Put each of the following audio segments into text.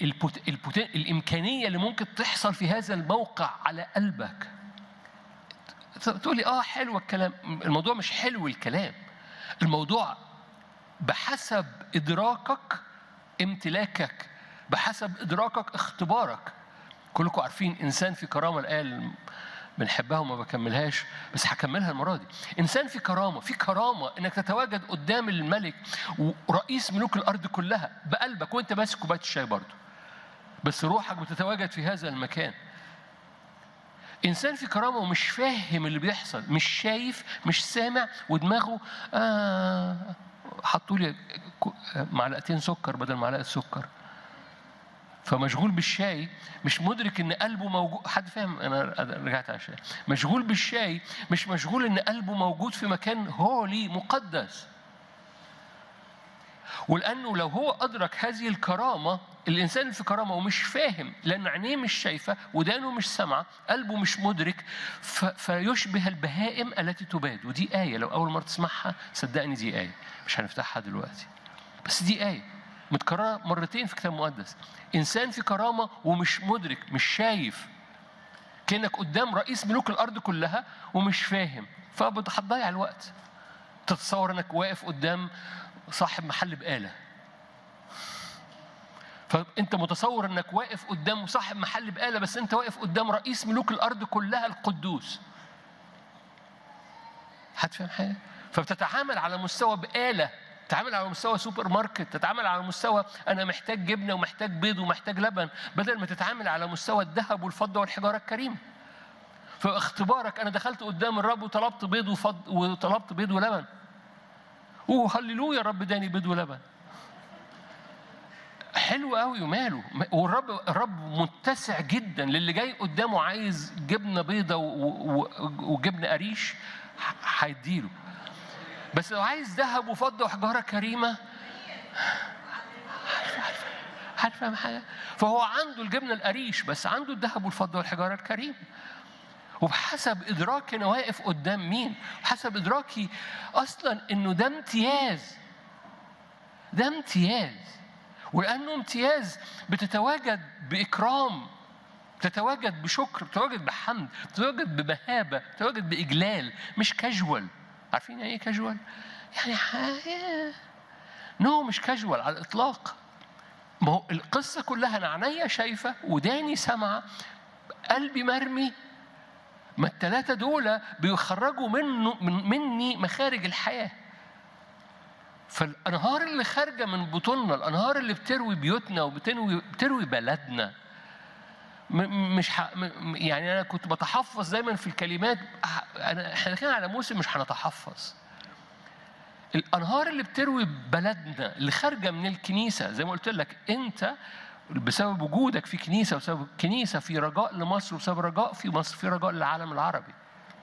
البوت... البوت... الامكانيه اللي ممكن تحصل في هذا الموقع على قلبك تقول لي اه حلو الكلام الموضوع مش حلو الكلام الموضوع بحسب ادراكك امتلاكك بحسب ادراكك اختبارك كلكم عارفين انسان في كرامه الايه بنحبها وما بكملهاش بس هكملها المره دي انسان في كرامه في كرامه انك تتواجد قدام الملك ورئيس ملوك الارض كلها بقلبك وانت ماسك كوبايه الشاي برضه بس روحك بتتواجد في هذا المكان انسان في كرامه ومش فاهم اللي بيحصل مش شايف مش سامع ودماغه آه حطوا لي معلقتين سكر بدل معلقه سكر فمشغول بالشاي مش مدرك ان قلبه موجود حد فاهم انا رجعت على الشاي مشغول بالشاي مش مشغول ان قلبه موجود في مكان هولي مقدس ولانه لو هو ادرك هذه الكرامه الانسان اللي في كرامه ومش فاهم لان عينيه مش شايفه ودانه مش سامعه قلبه مش مدرك ف... فيشبه البهائم التي تباد ودي ايه لو اول مره تسمعها صدقني دي ايه مش هنفتحها دلوقتي بس دي ايه متكرره مرتين في كتاب مقدس انسان في كرامه ومش مدرك مش شايف كانك قدام رئيس ملوك الارض كلها ومش فاهم فهتضيع الوقت تتصور انك واقف قدام صاحب محل بقاله فانت متصور انك واقف قدام صاحب محل بقاله بس انت واقف قدام رئيس ملوك الارض كلها القدوس هتفهم حاجه فبتتعامل على مستوى بقاله تتعامل على مستوى سوبر ماركت تتعامل على مستوى انا محتاج جبنه ومحتاج بيض ومحتاج لبن بدل ما تتعامل على مستوى الذهب والفضه والحجاره الكريمه فاختبارك انا دخلت قدام الرب وطلبت بيض وفض وطلبت بيض ولبن اوه هللويا الرب داني بيض ولبن حلو قوي وماله والرب الرب متسع جدا للي جاي قدامه عايز جبنه بيضه وجبنه قريش هيديله بس لو عايز ذهب وفضه وحجاره كريمه عارف حاجه فهو عنده الجبنه القريش بس عنده الذهب والفضه والحجاره الكريمه وبحسب ادراكي انا واقف قدام مين حسب ادراكي اصلا انه ده امتياز ده امتياز ولانه امتياز بتتواجد باكرام بتتواجد بشكر بتتواجد بحمد بتتواجد بمهابه بتتواجد باجلال مش كاجوال عارفين يعني ايه كاجوال يعني حاجه نو مش كاجوال على الاطلاق ما هو القصه كلها انا عينيا شايفه وداني سامعه قلبي مرمي ما الثلاثة دول بيخرجوا منه من مني مخارج الحياة. فالأنهار اللي خارجة من بطوننا، الأنهار اللي بتروي بيوتنا وبتروي بتروي بلدنا. مش ح... يعني أنا كنت بتحفظ دايما في الكلمات أنا إحنا داخلين على موسم مش هنتحفظ. الأنهار اللي بتروي بلدنا اللي خارجة من الكنيسة زي ما قلت لك أنت بسبب وجودك في كنيسة وبسبب كنيسة في رجاء لمصر وبسبب رجاء في مصر في رجاء للعالم العربي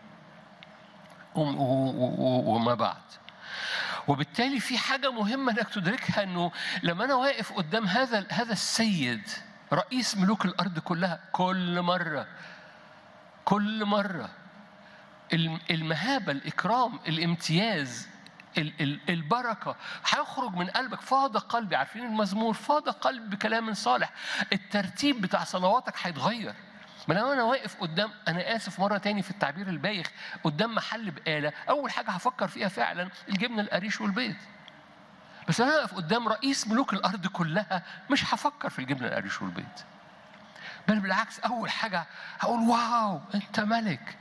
وما بعد وبالتالي في حاجة مهمة انك تدركها انه لما انا واقف قدام هذا هذا السيد رئيس ملوك الارض كلها كل مرة كل مرة المهابة الإكرام الامتياز البركة هيخرج من قلبك فاض قلبي عارفين المزمور فاض قلبي بكلام صالح الترتيب بتاع صلواتك هيتغير ما لو انا واقف قدام انا اسف مره تاني في التعبير البايخ قدام محل بقاله اول حاجه هفكر فيها فعلا الجبنه القريش والبيض بس انا واقف قدام رئيس ملوك الارض كلها مش هفكر في الجبنه القريش والبيض بل بالعكس اول حاجه هقول واو انت ملك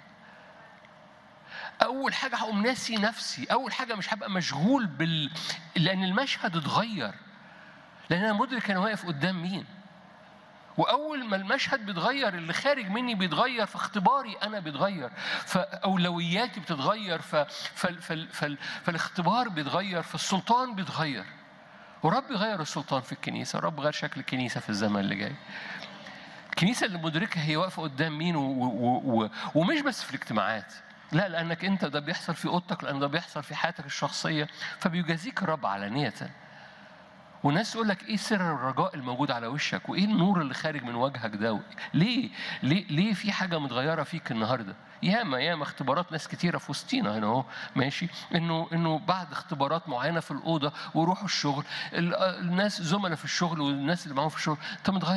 أول حاجة هقوم ناسي نفسي، أول حاجة مش هبقى مشغول بال لأن المشهد اتغير. لأن أنا مدرك أنا واقف قدام مين. وأول ما المشهد بيتغير اللي خارج مني بيتغير فاختباري أنا بيتغير، فأولوياتي بتتغير ف... فال... فال... فال... فالاختبار بيتغير، فالسلطان بيتغير. ورب غير السلطان في الكنيسة، رب غير شكل الكنيسة في الزمن اللي جاي. الكنيسة اللي مدركة هي واقفة قدام مين و... و... و... ومش بس في الاجتماعات. لا لانك انت ده بيحصل في اوضتك لان ده بيحصل في حياتك الشخصيه فبيجازيك الرب علانيه والناس تقول لك ايه سر الرجاء الموجود على وشك وايه النور اللي خارج من وجهك ده ليه ليه ليه في حاجه متغيره فيك النهارده ياما ياما اختبارات ناس كتيره في وسطينا هنا اهو ماشي انه انه بعد اختبارات معينه في الاوضه ويروحوا الشغل الناس زملاء في الشغل والناس اللي معاهم في الشغل انت متغير